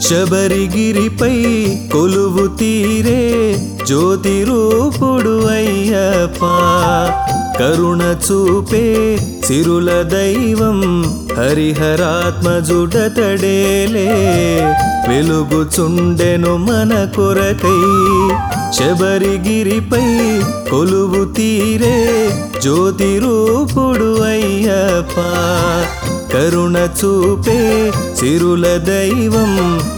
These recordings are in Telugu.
శబరిగిరిపై కొలువు తీరే జ్యోతి రూపుడు అయ్యప్ప కరుణ చూపే సిరుల దైవం హరిహరాత్మజుడతడేలే వెలుగుచుండెను మన కొరకై శబరిగిరిపై కొలువు తీరే జ్యోతి రూపుడు అయ్యప్ప కరుణ చూపే సిరుల దైవం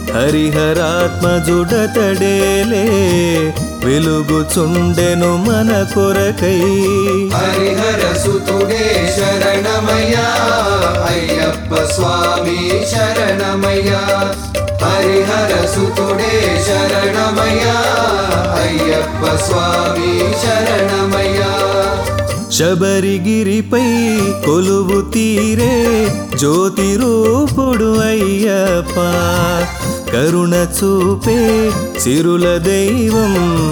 హరిహరాత్మజుడతడేలే వెలుగుచుండెను మన కొరకై హరిహర సుతుడే శరణమయ్యా అయ్యప్ప స్వామి శరణమయ్యా హరిహర సుతుడే శరణమయ్యా అయ్యప్ప స్వామి శరణమయ్యా శబరిగిరిపై కొలువు తీరే జ్యోతి రూపుడు అయ్యప్ప కరుణ చూపే సిరుల దైవం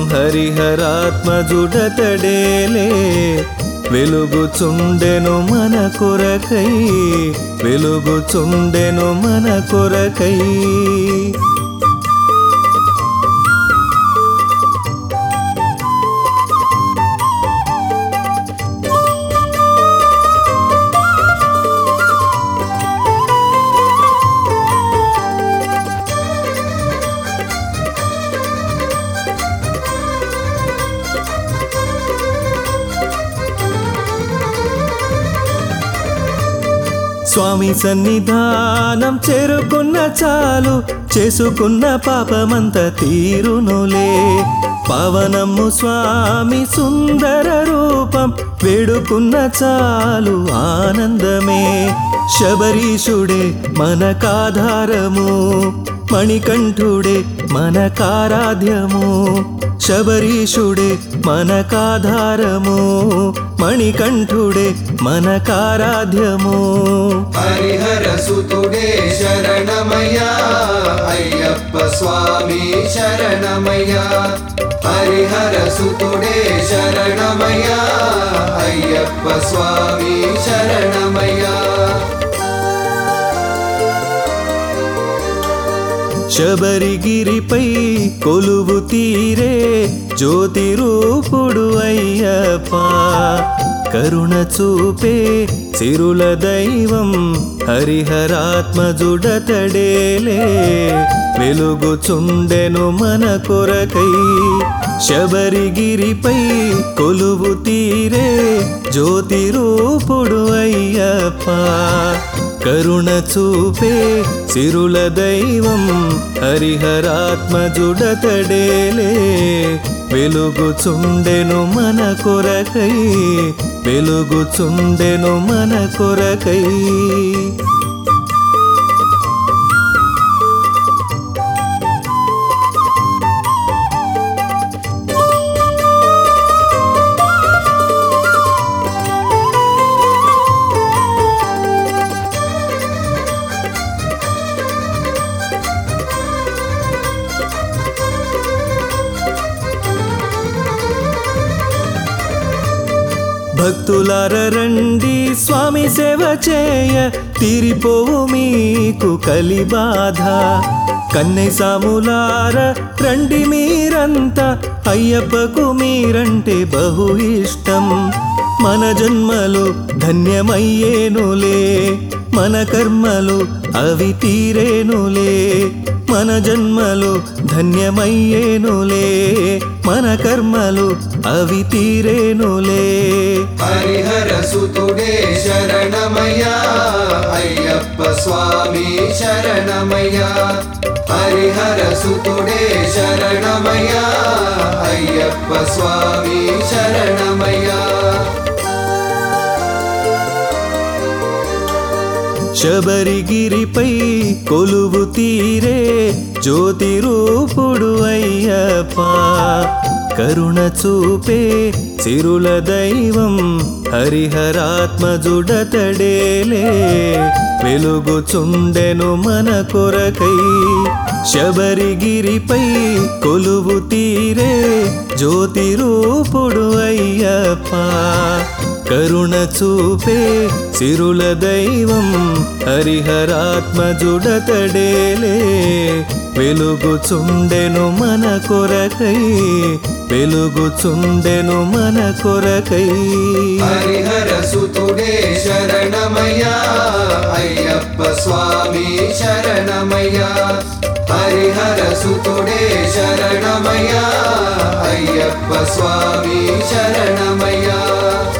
హరిహరాత్మజుడతడేలే వెలుగుచుండెను మన కొరకై వెలుగుచుండెను మన కొరకై స్వామి సన్నిధానం చేరుకున్న చాలు చేసుకున్న పాపమంత తీరునులే పవనము స్వామి సుందర రూపం వేడుకున్న చాలు ఆనందమే శబరీషుడే మనకాధారము మణికంఠుడే మనకారాధ్యము శబరీషుడే మనకాధారము మణికంఠుడే మనకారాధ్యము హరిహర సుతుడే శరణమయ్యా అయ్యప్ప స్వామి శరణమయ్యా హరిహర సుతుడే శరణమయ్యా అయ్యప్ప స్వామి శరణమయ్యా శబరిగిరిపై కొలువు తీరే జ్యోతి రూపుడు అయ్యప్ప కరుణ చూపే సిరుల దైవం హరిహరాత్మజుడతడేలే వెలుగుచుండెను మన కొరకై శబరిగిరిపై కొలువు తీరే జ్యోతి రూపుడు అయ్యప్ప కరుణ చూపే సిరుల దైవం హరిహరాత్మజుడతడేలే వెలుగుచుండెను మన కొరకై వెలుగుచుండెను మన కొరకై భక్తులార రండి స్వామి సేవ చేయ తీరిపోవు మీకు కలి బాధ కన్నె సాములార రండి మీరంతా అయ్యప్పకు మీరంటే బహు ఇష్టం మన జన్మలు ధన్యమయ్యేనులే మన కర్మలు అవి తీరేనులే మన జన్మలు ధన్యమయ్యేనులే మన కర్మలు అవి తీరేనులే హరిహర సుతుడే శరణమయ్యా అయ్యప్ప స్వామి శరణమయ్యా హరిహర సుతుడే శరణమయ్యా అయ్యప్ప స్వామి శరణమయ్యా శబరిగిరిపై కొలువు తీరే జ్యోతి రూపుడు అయ్యప్ప కరుణ చూపే సిరుల దైవం హరిహరాత్మజుడతడేలే వెలుగుచుండెను మన కొరకై శబరిగిరిపై కొలువు తీరే జ్యోతి రూపుడు అయ్యప్ప కరుణ చూపే సిరుల దైవం హరిహరాత్మజుడతడేలే వెలుగుచుండెను మన కొరకై వెలుగుచుండెను మన కొరకై హరిహర సుతుడే శరణమయ్యా అయ్యప్ప స్వామి శరణమయ్యా హరిహర సుతుడే శరణమయ్యా అయ్యప్ప స్వామి శరణమయ్యా